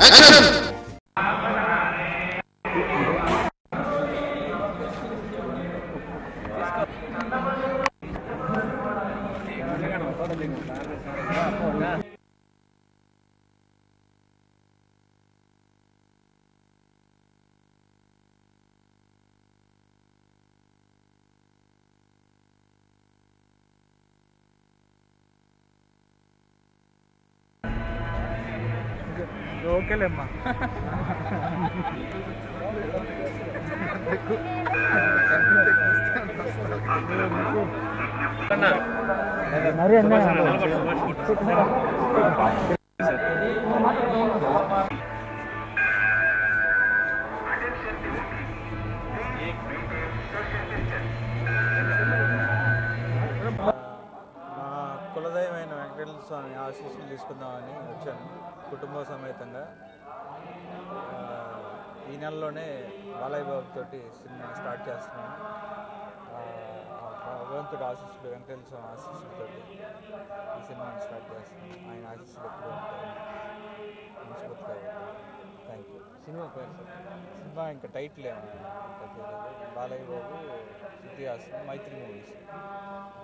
action ఓకేలేమ్మా మరి అన్న మా కులదైవమైన వెంకటేశ్వర స్వామి ఆశీస్సులు తీసుకుందామని వచ్చాను కుటుంబ సమేతంగా ఆ, ఈ నెలలోనే బాలయ్య బాబు తోటి సినిమా స్టార్ట్ చేస్తున్నాను ఆ, ఆ భగవంతుడు ఆశీస్సులు వెంకటేశ్వర స్వామి ఆశీస్సులతో ఈ సినిమాని స్టార్ట్ చేస్తున్నాను ఆయన ఆశీస్సులు ఎప్పుడు ఉంటాయి మనస్ఫూర్తిగా థ్యాంక్ యూ సినిమా పేరు సినిమా ఇంకా టైటిల్ ఏమన్నా ఇంకా తెలియదు బాలయ్య బాబు శృతి హాసన్ మైత్రి మూవీస్